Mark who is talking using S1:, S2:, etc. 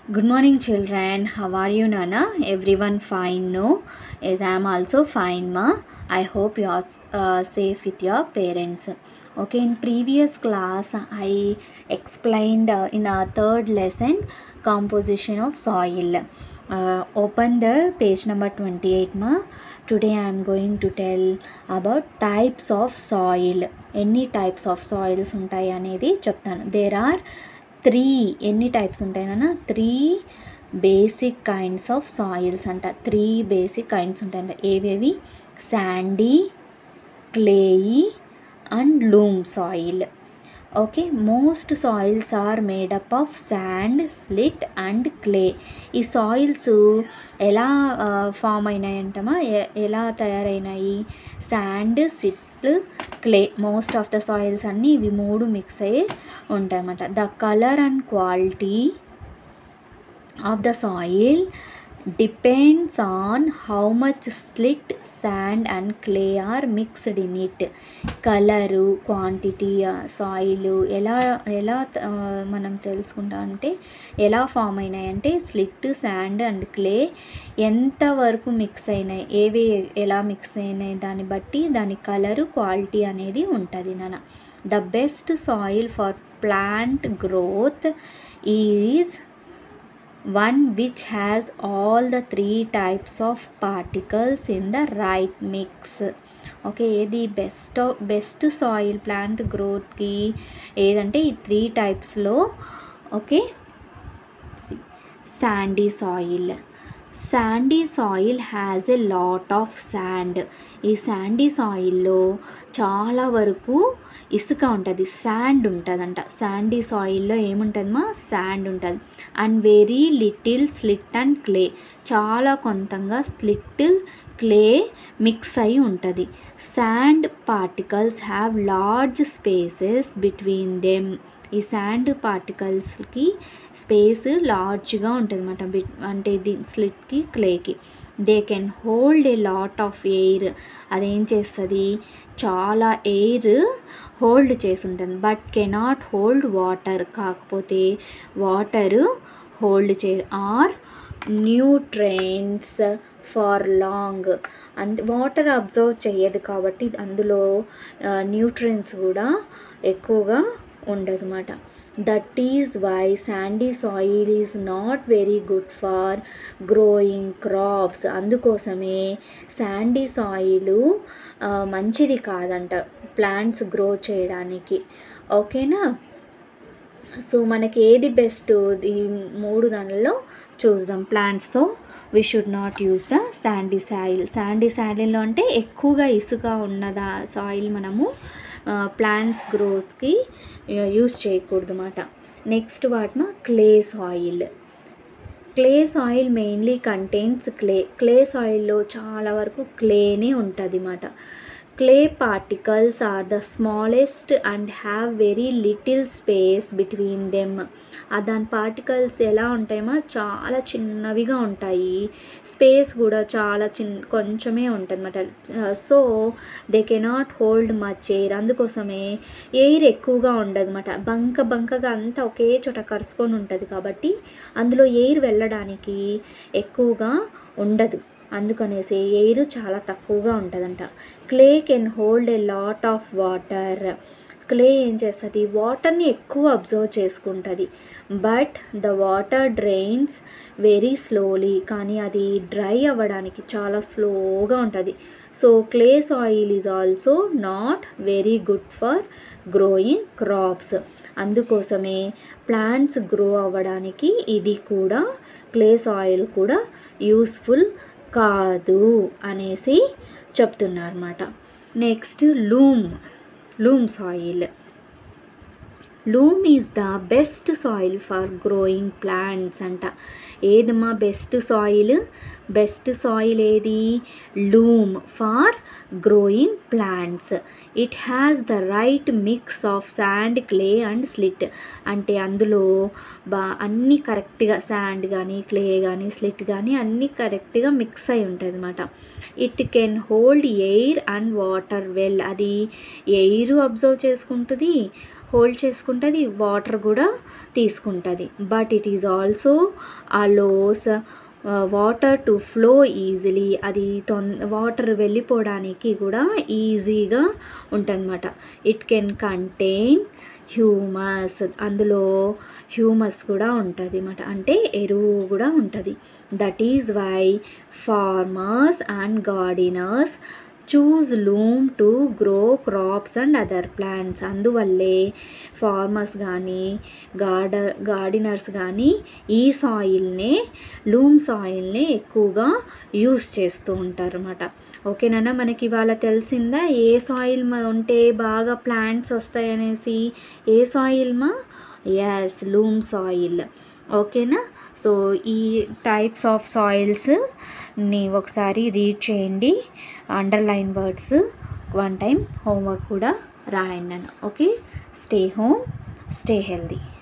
S1: Good morning, children. How are you, Nana? Everyone fine, no? Yes, I am also fine, ma. I hope you are uh, safe with your parents. Okay, in previous class, I explained uh, in our third lesson composition of soil. Uh, open the page number 28, ma. Today I am going to tell about types of soil. ఎన్ని types of soils ఉంటాయి అనేది చెప్తాను there are three ఎన్ని types ఉంటాయన్న three basic kinds of soils అంట three basic kinds ఉంటాయంట ఏవేవి sandy clayey and loam soil okay most soils are made up of sand silt and clay ఈ సాయిల్స్ ఎలా ఫామ్ అయినాయంటమా ఎ- ఎలా తయారైనాయి sand silt clay most of the soils అన్నీ ఇవి మూడు మిక్స్ అయ్యి ఉంటాయన్నమాట the colour and quality of the soil depends on how much silt sand and clay are mixed in it colour quantity soil ఎలా ఎలా ఆ, మనం తెలుసుకుంటాం అంటే ఎలా ఫామ్ అయినాయి అంటే స్లిట్ శాండ్ అండ్ క్లే ఎంతవరకు మిక్స్ అయినాయి ఏవి ఎలా మిక్స్ అయినాయి దాన్ని బట్టి దాని కలరు క్వాలిటీ అనేది ఉంటుంది నాన్న the best soil for plant growth is one which has all the three types of particles in the right mix okay ఏది బెస్ట్ బెస్ట్ సాయిల్ ప్లాంట్ గ్రోత్కి ఏదంటే ఈ త్రీ టైప్స్లో okay sandy soil sandy soil has a lot of sand ఈ sandy సాయిల్లో చాలా వరకు ఇసుక ఉంటుంది శాండ్ ఉంటుందంట శాండీ సాయిల్లో ఏముంటుందమ్మా శాండ్ ఉంటుంది and very little silt and clay చాలా కొంతంగా స్లిట్ క్లే మిక్స్ అయి ఉంటుంది sand particles have large spaces between them ఈ శాండ్ పార్టికల్స్కి స్పేస్ లార్జ్గా ఉంటుంది అనమాట బిట్ అంటే ఇది స్లిట్కి క్లేకి they can hold a lot of air అదేం చేస్తుంది చాలా ఎయిర్ హోల్డ్ చేసి ఉంటుంది బట్ కెనాట్ హోల్డ్ వాటర్ కాకపోతే వాటర్ హోల్డ్ చేయరు or nutrients for long and water absorb చేయదు కాబట్టి అందులో న్యూట్రియన్స్ కూడా ఎక్కువగా ఉండదు అన్నమాట that is why sandy soil is not very good for growing crops అందుకోసమే శాండీ సాయిల్ మంచిది కాదంట ప్లాంట్స్ గ్రో చేయడానికి ఓకేనా సో మనకి ఏది బెస్ట్ ఈ మూడు దానిలో చూద్దాం plants so we should not use the sandy soil sandy సాయిల్లో అంటే ఎక్కువగా ఇసుక ఉన్నదా సాయిల్ మనము ప్లాంట్స్ గ్రోస్కి యూస్ చేయకూడదు అన్నమాట నెక్స్ట్ వాటిన clay soil clay soil mainly contains clay clay సాయిల్లో చాలా వరకు క్లేనే ఉంటుంది అన్నమాట clay particles are the smallest and have very little space between them దాని పార్టికల్స్ ఎలా ఉంటాయేమో చాలా చిన్నవిగా ఉంటాయి స్పేస్ కూడా చాలా చిన్న కొంచెమే ఉంటుంది అన్నమాట so they cannot hold much air అందుకోసమే ఎయిర్ ఎక్కువగా ఉండదు అనమాట బంక బంకగా అంతా ఒకే చోట కరుసుకొని ఉంటుంది కాబట్టి అందులో ఎయిర్ వెళ్ళడానికి ఎక్కువగా ఉండదు అందుకనేసి ఎయిర్ చాలా తక్కువగా ఉంటుందంట clay can hold a lot of water clay ఏం చేస్తుంది వాటర్ని ఎక్కువ అబ్జర్వ్ చేసుకుంటుంది but the water drains very slowly కానీ అది డ్రై అవ్వడానికి చాలా స్లోగా ఉంటుంది so clay soil is also not very good for growing crops అందుకోసమే ప్లాంట్స్ గ్రో అవ్వడానికి ఇది కూడా క్లే సాయిల్ కూడా యూస్ఫుల్ కాదు అనేసి చెప్తున్నారు అనమాట next loam loam soil loam is the best soil for growing plants అంట ఏదమ్మా బెస్ట్ సాయిల్ బెస్ట్ సాయిల్ ఏది loam for growing plants it has the right mix of sand clay and silt అంటే అందులో బా అన్నీ కరెక్ట్గా శాండ్ కానీ clay కానీ స్లిట్ కానీ అన్నీ కరెక్ట్గా మిక్స్ అయి ఉంటుంది అనమాట it can hold air and water well అది ఎయిర్ అబ్జర్వ్ చేసుకుంటుంది హోల్డ్ చేసుకుంటుంది వాటర్ కూడా తీసుకుంటుంది but it is also allows water to flow easily అది తొన్ వాటర్ వెళ్ళిపోవడానికి కూడా ఈజీగా ఉంటుందన్నమాట ఇట్ కెన్ కంటైన్ హ్యూమస్ అందులో హ్యూమస్ కూడా ఉంటుంది అన్నమాట అంటే ఎరువు కూడా ఉంటుంది that is why farmers and gardeners choose loam to grow crops and other plants అందువల్లే ఫార్మర్స్ కానీ గార్డ గార్డినర్స్ కానీ ఈ సాయిల్నే లూమ్ సాయిల్ని ఎక్కువగా యూస్ చేస్తూ ఉంటారు అన్నమాట ఓకేనా మనకి ఇవాళ తెలిసిందా ఏ సాయిల్ ఉంటే బాగా ప్లాంట్స్ వస్తాయనేసి ఏ సాయిల్ మా ఎస్ లూమ్ సాయిల్ ఓకేనా సో ఈ టైప్స్ ఆఫ్ సాయిల్స్ని ఒకసారి రీడ్ చేయండి underline words one time homework కూడా రాయండి అన్న okay stay home stay healthy